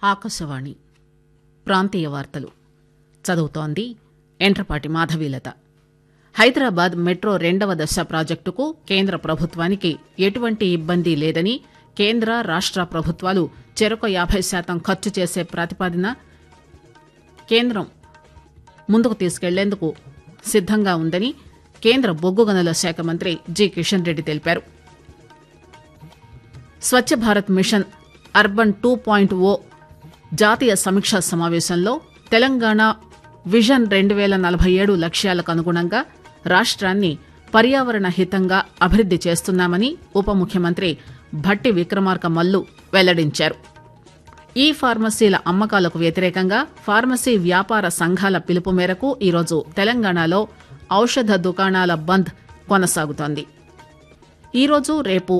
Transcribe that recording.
ఆకాశవాణి ప్రాంతీయ వార్తలు చదువుతోంది ఎంట్రపాటి మాధవీలత హైదరాబాద్ మెట్రో రెండవ దశ ప్రాజెక్టుకు కేంద్ర ప్రభుత్వానికి ఎటువంటి ఇబ్బంది లేదని కేంద్ర రాష్ట ప్రభుత్వాలు చెరొక యాబై శాతం ఖర్చు చేసే ప్రతిపాదన కేంద్రం ముందుకు తీసుకెళ్లేందుకు సిద్దంగా ఉందని కేంద్ర బొగ్గు గనుల శాఖ మంత్రి జి కిషన్ రెడ్డి తెలిపారు Swachh Bharat mission urban two point O జాతీయ సమీక్షా సమావేశంలో తెలంగాణ విజన్ రెండు పేల నలభై ఏడు లక్ష్యాలకు అనుగుణంగా రాష్ట్రాన్ని పర్యావరణ హితంగా అభివృద్ది చేస్తున్నామని ఉప ముఖ్యమంత్రి భట్టి విక్రమార్క మల్లు వెల్లడించారు ఈ ఫార్మసీల అమ్మకాలకు వ్యతిరేకంగా ఫార్మసీ వ్యాపార సంఘాల పిలుపు మేరకు ఈరోజు తెలంగాణలో ఔషధ దుకాణాల బంద్ కొనసాగుతోంది ఈరోజు రేపు